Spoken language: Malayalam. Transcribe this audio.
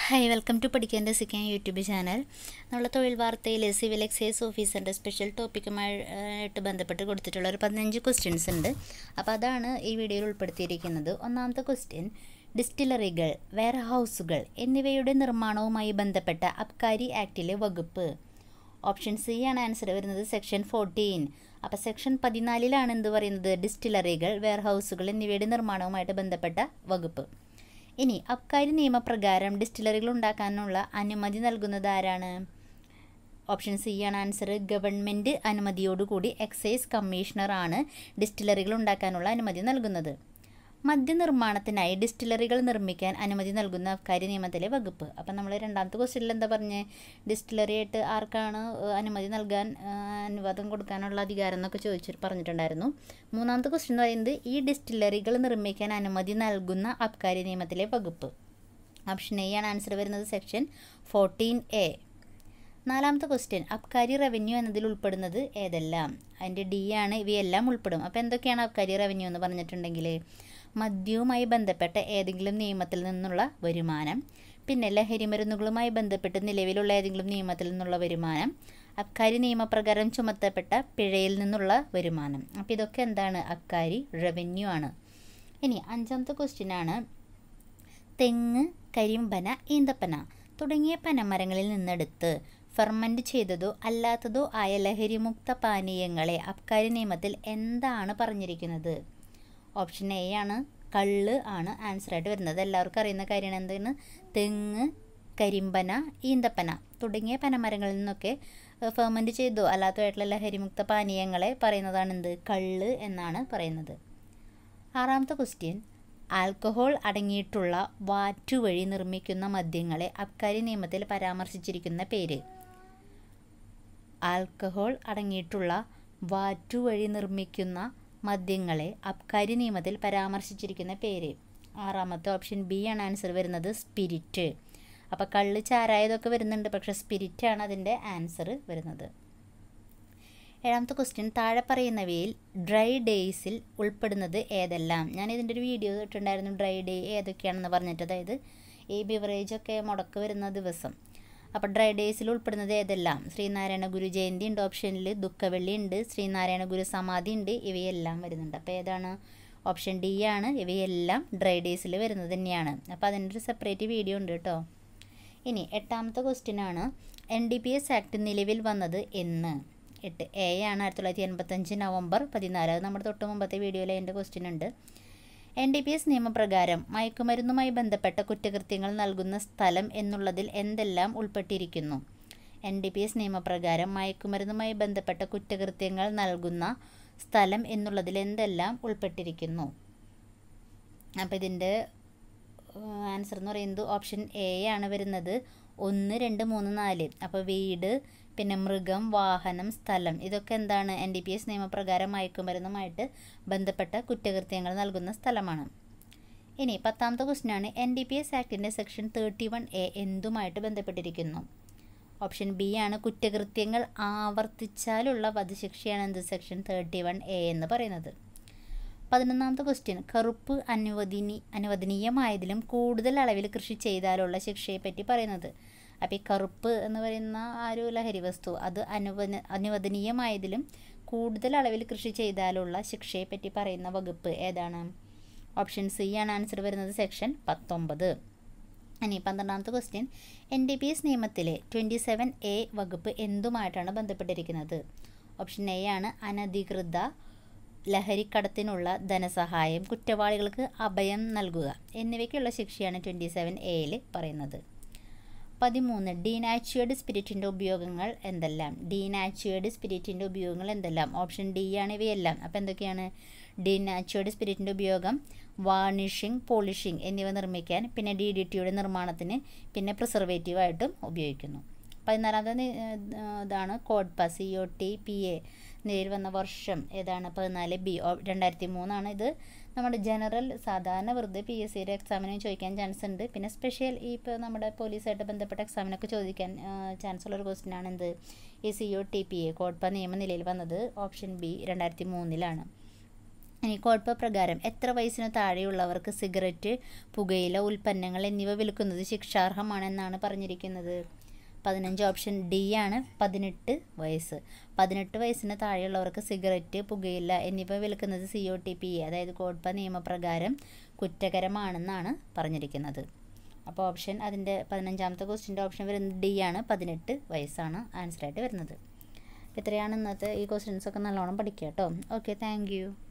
ഹായ് വെൽക്കം ടു പഠിക്കാൻ രസിക്കാൻ യൂട്യൂബ് ചാനൽ നമ്മളെ തൊഴിൽ വാർത്തയിൽ സിവിൽ എക്സൈസ് ഓഫീസറിൻ്റെ സ്പെഷ്യൽ ടോപ്പിക്കുമായിട്ട് ബന്ധപ്പെട്ട് കൊടുത്തിട്ടുള്ള ഒരു പതിനഞ്ച് ക്വസ്റ്റ്യൻസ് ഉണ്ട് അപ്പോൾ അതാണ് ഈ വീഡിയോയിൽ ഉൾപ്പെടുത്തിയിരിക്കുന്നത് ഒന്നാമത്തെ ക്വസ്റ്റ്യൻ ഡിസ്റ്റിലറികൾ വെയർ ഹൗസുകൾ എന്നിവയുടെ നിർമ്മാണവുമായി ബന്ധപ്പെട്ട അബ്കാരി ആക്ടിലെ വകുപ്പ് ഓപ്ഷൻ സി ആണ് ആൻസർ വരുന്നത് സെക്ഷൻ ഫോർട്ടീൻ അപ്പോൾ സെക്ഷൻ പതിനാലിലാണ് എന്ത് പറയുന്നത് ഡിസ്റ്റിലറികൾ വെയർ ഹൗസുകൾ എന്നിവയുടെ നിർമ്മാണവുമായിട്ട് ബന്ധപ്പെട്ട വകുപ്പ് ഇനി അബ്കാരി നിയമപ്രകാരം ഡിസ്റ്റിലറികൾ ഉണ്ടാക്കാനുള്ള അനുമതി നൽകുന്നത് ആരാണ് ഓപ്ഷൻ സി ആണ് ആൻസർ ഗവൺമെൻറ് അനുമതിയോടുകൂടി എക്സൈസ് കമ്മീഷണറാണ് ഡിസ്റ്റിലറികൾ ഉണ്ടാക്കാനുള്ള അനുമതി നൽകുന്നത് മദ്യനിർമ്മാണത്തിനായി ഡിസ്റ്റിലറികൾ നിർമ്മിക്കാൻ അനുമതി നൽകുന്ന അബ്കാരി നിയമത്തിലെ വകുപ്പ് അപ്പം നമ്മൾ രണ്ടാമത്തെ ക്വസ്റ്റ്യനിൽ എന്താ പറഞ്ഞത് ഡിസ്റ്റിലറി ആയിട്ട് ആർക്കാണ് ഏഹ്, അനുമതി നൽകാൻ ഏഹ്, അനുവാദം കൊടുക്കാനുള്ള അധികാരം എന്നൊക്കെ ചോദിച്ചു പറഞ്ഞിട്ടുണ്ടായിരുന്നു മൂന്നാമത്തെ ക്വസ്റ്റ്യൻ എന്ന് പറയുന്നത് ഈ ഡിസ്റ്റിലറികൾ നിർമ്മിക്കാൻ അനുമതി നൽകുന്ന അബ്കാരി നിയമത്തിലെ വകുപ്പ് ഓപ്ഷൻ എ ആണ് ആൻസർ വരുന്നത് സെക്ഷൻ ഫോർട്ടീൻ എ നാലാമത്തെ ക്വസ്റ്റ്യൻ അബ്കാരി റവന്യൂ എന്നതിൽ ഉൾപ്പെടുന്നത് ഏതെല്ലാം അതിൻ്റെ ഡി ആണ് ഇവയെല്ലാം ഉൾപ്പെടും അപ്പോൾ എന്തൊക്കെയാണ് അബ്കാരി റവന്യൂ എന്ന് പറഞ്ഞിട്ടുണ്ടെങ്കിൽ മദ്യവുമായി ബന്ധപ്പെട്ട ഏതെങ്കിലും നിയമത്തിൽ നിന്നുള്ള വരുമാനം പിന്നെ ലഹരി മരുന്നുകളുമായി ബന്ധപ്പെട്ട് നിലവിലുള്ള ഏതെങ്കിലും നിയമത്തിൽ നിന്നുള്ള വരുമാനം അബ്കാരി നിയമപ്രകാരം ചുമത്തപ്പെട്ട പിഴയിൽ നിന്നുള്ള വരുമാനം അപ്പോൾ ഇതൊക്കെ എന്താണ് അബ്കാരി റവന്യൂ ആണ് ഇനി അഞ്ചാമത്തെ ക്വസ്റ്റ്യൻ ആണ് തെങ്ങ് കരിമ്പന ഈന്തപ്പന തുടങ്ങിയ പനമരങ്ങളിൽ നിന്നെടുത്ത് ഫെർമെൻറ്റ് ചെയ്തതോ അല്ലാത്തതോ ആയ ലഹരിമുക്ത പാനീയങ്ങളെ അബ്കാരി നിയമത്തിൽ എന്താണ് പറഞ്ഞിരിക്കുന്നത് ഓപ്ഷൻ എ ആണ് കള്ള് ആണ് ആൻസർ ആയിട്ട് വരുന്നത് എല്ലാവർക്കും അറിയുന്ന കാര്യമാണ് എന്താണ് തെങ്ങ് കരിമ്പന ഈന്തപ്പന തുടങ്ങിയ പനമരങ്ങളിൽ നിന്നൊക്കെ ഫെർമെൻറ്റ് ചെയ്തോ അല്ലാത്തതായിട്ടുള്ള ലഹരിമുക്ത പാനീയങ്ങളെ പറയുന്നതാണ് എന്ത് കള്ള് എന്നാണ് പറയുന്നത് ആറാമത്തെ ക്വസ്റ്റ്യൻ ആൽക്കഹോൾ അടങ്ങിയിട്ടുള്ള വാറ്റുവഴി നിർമ്മിക്കുന്ന മദ്യങ്ങളെ അബ്കാരി നിയമത്തിൽ പരാമർശിച്ചിരിക്കുന്ന പേര് ആൽക്കഹോൾ അടങ്ങിയിട്ടുള്ള വാറ്റുവഴി നിർമ്മിക്കുന്ന മദ്യങ്ങളെ അബ്കാരി നിയമത്തിൽ പരാമർശിച്ചിരിക്കുന്ന പേര് ആറാമത്തെ ഓപ്ഷൻ ബി ആണ് ആൻസർ വരുന്നത് സ്പിരിറ്റ് അപ്പോൾ കള്ള് ചാരായതൊക്കെ വരുന്നുണ്ട് പക്ഷേ സ്പിരിറ്റാണ് അതിൻ്റെ ആൻസർ വരുന്നത് ഏഴാമത്തെ ക്വസ്റ്റ്യൻ താഴെ പറയുന്നവയിൽ ഡ്രൈ ഡേയ്സിൽ ഉൾപ്പെടുന്നത് ഏതെല്ലാം ഞാൻ ഇതിൻ്റെ ഒരു വീഡിയോ ഇട്ടിട്ടുണ്ടായിരുന്നു ഡ്രൈ ഡേ ഏതൊക്കെയാണെന്ന് പറഞ്ഞിട്ട് അതായത് ഈ ബിവറേജ് ഒക്കെ മുടക്ക് വരുന്ന ദിവസം അപ്പോൾ ഡ്രൈ ഡേയ്സിൽ ഉൾപ്പെടുന്നത് ഏതെല്ലാം ശ്രീനാരായണ ഗുരു ജയന്തി ഉണ്ട് ഓപ്ഷനിൽ ദുഃഖവെള്ളി ഉണ്ട് ശ്രീനാരായണ ഗുരു സമാധി ഉണ്ട് ഇവയെല്ലാം വരുന്നുണ്ട് അപ്പോൾ ഏതാണ് ഓപ്ഷൻ ഡി ആണ് ഇവയെല്ലാം ഡ്രൈ ഡേയ്സിൽ വരുന്നത് തന്നെയാണ് അപ്പോൾ അതിൻ്റെ ഒരു സെപ്പറേറ്റ് വീഡിയോ ഉണ്ട് കേട്ടോ ഇനി എട്ടാമത്തെ ക്വസ്റ്റ്യൻ ആണ് N D P S act നിലവിൽ വന്നത് എന്ന് എട്ട് എ ആണ് ആയിരത്തി തൊള്ളായിരത്തി എൺപത്തഞ്ച് നവംബർ പതിനാല് അത് നമ്മുടെ തൊട്ട് മുമ്പത്തെ വീഡിയോയിൽ എൻ്റെ ക്വസ്റ്റ്യൻ ഉണ്ട് എൻ ഡി പി എസ് നിയമപ്രകാരം മയക്കുമരുന്നുമായി ബന്ധപ്പെട്ട കുറ്റകൃത്യങ്ങൾ നൽകുന്ന സ്ഥലം എന്നുള്ളതിൽ എന്തെല്ലാം ഉൾപ്പെട്ടിരിക്കുന്നു എൻ ഡി പി എസ് നിയമപ്രകാരം മയക്കുമരുന്നുമായി ബന്ധപ്പെട്ട കുറ്റകൃത്യങ്ങൾ നൽകുന്ന സ്ഥലം എന്നുള്ളതിൽ എന്തെല്ലാം ഉൾപ്പെട്ടിരിക്കുന്നു അപ്പോൾ ഇതിൻ്റെ ആൻസർ എന്ന് പറയുന്നത് ഓപ്ഷൻ എ ആണ് വരുന്നത് ഒന്ന് രണ്ട് മൂന്ന് നാല് അപ്പോൾ വീട് പിന്നെ മൃഗം വാഹനം സ്ഥലം ഇതൊക്കെ എന്താണ് എൻ ഡി പി എസ് നിയമപ്രകാരം മയക്കുമരുന്നുമായിട്ട് ബന്ധപ്പെട്ട കുറ്റകൃത്യങ്ങൾ നൽകുന്ന സ്ഥലമാണ് ഇനി പത്താമത്തെ ക്വസ്റ്റ്യൻ ആണ് എൻ ഡി പി എസ് ആക്ടിൻ്റെ സെക്ഷൻ തേർട്ടി വൺ എ എന്തുമായിട്ട് ബന്ധപ്പെട്ടിരിക്കുന്നു ഓപ്ഷൻ ബി ആണ് കുറ്റകൃത്യങ്ങൾ ആവർത്തിച്ചാലുള്ള വധശിക്ഷയാണ് എന്ത് സെക്ഷൻ തേർട്ടി വൺ എ എന്ന് പറയുന്നത് പതിനൊന്നാമത്തെ ക്വസ്റ്റ്യൻ കറുപ്പ് അനുവദനി അനുവദനീയമായതിലും കൂടുതൽ അളവിൽ കൃഷി ചെയ്താലുള്ള ശിക്ഷയെ പറ്റി പറയുന്നത് അപ്പോൾ ഈ കറുപ്പ് എന്ന് പറയുന്ന ആ ഒരു ലഹരി വസ്തു അത് അനുവദ അനുവദനീയമായതിലും കൂടുതൽ അളവിൽ കൃഷി ചെയ്താലുള്ള ശിക്ഷയെ പറ്റി പറയുന്ന വകുപ്പ് ഏതാണ് ഓപ്ഷൻ സി ആണ് ആൻസർ വരുന്നത് സെക്ഷൻ പത്തൊമ്പത് ഇനി പന്ത്രണ്ടാമത്തെ question N D P S നിയമത്തിലെ ട്വൻറ്റി സെവൻ എ വകുപ്പ് എന്തുമായിട്ടാണ് ബന്ധപ്പെട്ടിരിക്കുന്നത് ഓപ്ഷൻ എ ആണ് അനധികൃത ലഹരിക്കടത്തിനുള്ള ധനസഹായം കുറ്റവാളികൾക്ക് അഭയം നൽകുക എന്നിവയ്ക്കുള്ള ശിക്ഷയാണ് ട്വൻറ്റി സെവൻ എയിൽ പറയുന്നത് പതിമൂന്ന് ഡീനാച്ചുവേർഡ് സ്പിരിറ്റിൻ്റെ ഉപയോഗങ്ങൾ എന്തെല്ലാം ഡീനാച്ചുവേർഡ് സ്പിരിറ്റിൻ്റെ ഉപയോഗങ്ങൾ എന്തെല്ലാം ഓപ്ഷൻ ഡി ആണ് ഇവയെല്ലാം അപ്പോൾ എന്തൊക്കെയാണ് ഡീനാച്ചുവേർഡ് സ്പിരിറ്റിൻ്റെ ഉപയോഗം വാർണിഷിംഗ് പോളിഷിംഗ് എന്നിവ നിർമ്മിക്കാൻ പിന്നെ ഡി ഡി ടിയുടെ നിർമ്മാണത്തിന് പിന്നെ പ്രിസർവേറ്റീവായിട്ടും ഉപയോഗിക്കുന്നു പതിനാലാമത്തെ നി- ഏഹ് ഇതാണ് കോഡ്പ C O T P A നിലയിൽ വന്ന വർഷം ഏതാണ് പതിനാല് ബി രണ്ടായിരത്തി മൂന്നാണ് ഇത് നമ്മുടെ ജനറൽ സാധാരണ വെറുതെ പി എസ് സിയുടെ എക്സാമിന് ചോദിക്കാൻ ചാൻസ് ഉണ്ട് പിന്നെ സ്പെഷ്യൽ ഈ ഇപ്പോൾ നമ്മുടെ പോലീസായിട്ട് ബന്ധപ്പെട്ട എക്സാമിനൊക്കെ ചോദിക്കാൻ ചാൻസ് ഉള്ള ഒരു ക്വസ്റ്റ്യൻ ആണ് എന്ത് ഈ C O T P A കോഡ്പ നിയമ നിലയിൽ വന്നത് ഓപ്ഷൻ ബി രണ്ടായിരത്തി മൂന്നിലാണ് ഇനി കോഴ്പ പ്രകാരം എത്ര വയസ്സിന് താഴെയുള്ളവർക്ക് സിഗരറ്റ് പുകയില ഉൽപ്പന്നങ്ങൾ എന്നിവ വിൽക്കുന്നത് ശിക്ഷാർഹമാണെന്നാണ് പറഞ്ഞിരിക്കുന്നത് പതിനഞ്ച് ഓപ്ഷൻ ഡി ആണ് പതിനെട്ട് വയസ്സ് പതിനെട്ട് വയസ്സിന് താഴെയുള്ളവർക്ക് സിഗരറ്റ് പുകയില എന്നിവ വിൽക്കുന്നത് സി ഒ ടി പി അതായത് കോഡ്പ നിയമപ്രകാരം കുറ്റകരമാണെന്നാണ് പറഞ്ഞിരിക്കുന്നത് അപ്പോൾ ഓപ്ഷൻ അതിൻ്റെ പതിനഞ്ചാമത്തെ ക്വസ്റ്റിൻ്റെ ഓപ്ഷൻ വരുന്നത് ഡി ആണ് പതിനെട്ട് വയസ്സാണ് ആൻസറായിട്ട് വരുന്നത് ഇത്രയാണ് ഇന്നത്തെ ഈ ക്വസ്റ്റ്യൻസൊക്കെ നല്ലോണം പഠിക്കുക കേട്ടോ ഓക്കെ താങ്ക് യു